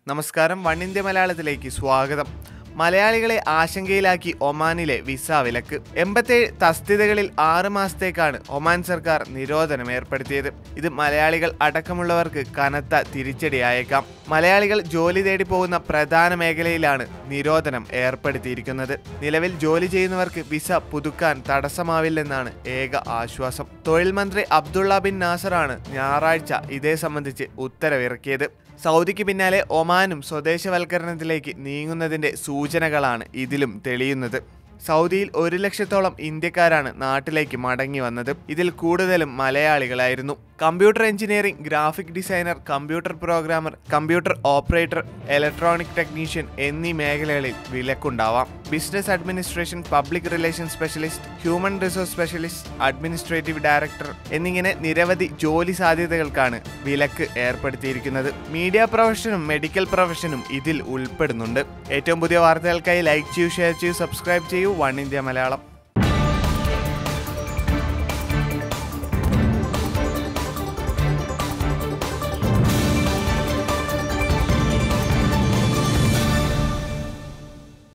നമസ്കാരം one India മലയാളത്തിലേക്ക് സ്വാഗതം മലയാളികളെ ആശങ്കയിലാക്കി ഒമാനിലെ വിസ വിലക്ക് എൺപത്തേഴ് തസ്തികകളിൽ ആറ് മാസത്തേക്കാണ് ഒമാൻ സർക്കാർ നിരോധനം ഏർപ്പെടുത്തിയത് ഇത് മലയാളികൾ അടക്കമുള്ളവർക്ക് കനത്ത തിരിച്ചടിയായേക്കാം മലയാളികൾ ജോലി തേടി പോകുന്ന പ്രധാന മേഖലയിലാണ് നിരോധനം ഏർപ്പെടുത്തിയിരിക്കുന്നത് നിലവിൽ ജോലി ചെയ്യുന്നവർക്ക് വിസ പുതുക്കാൻ തടസ്സമാവില്ലെന്നാണ് ഏക ആശ്വാസം തൊഴിൽ മന്ത്രി അബ്ദുള്ള ബിൻ നാസറാണ് ഞായറാഴ്ച ഇതേ സംബന്ധിച്ച് ഉത്തരവിറക്കിയത് സൗദിക്ക് പിന്നാലെ ഒമാനും സ്വദേശവൽക്കരണത്തിലേക്ക് നീങ്ങുന്നതിന്റെ സൂചനകളാണ് ഇതിലും തെളിയുന്നത് സൗദിയിൽ ഒരു ലക്ഷത്തോളം ഇന്ത്യക്കാരാണ് നാട്ടിലേക്ക് മടങ്ങി വന്നത് ഇതിൽ കൂടുതലും മലയാളികളായിരുന്നു computer engineering graphic designer computer programmer computer operator electronic technician എന്നീ മേഖലകളിൽ വിലക്കുണ്ടാവാം business administration public relation specialist human resource specialist administrative director എന്നിങ്ങനെ നിരവധി ജോലി സാധ്യതകൾക്കാണ് വിലക്ക് ഏർപ്പെടുത്തിയിരിക്കുന്നത് മീഡിയ പ്രൊഫഷനും മെഡിക്കൽ പ്രൊഫഷനും ഇതിൽ ഉൾപ്പെടുന്നുണ്ട് ഏറ്റവും പുതിയ വാർത്തകൾക്കായി ലൈക്ക് ചെയ്യൂ ഷെയർ ചെയ്യൂ സബ്സ്ക്രൈബ് ചെയ്യൂ വൺ ഇന്ത്യ മലയാളം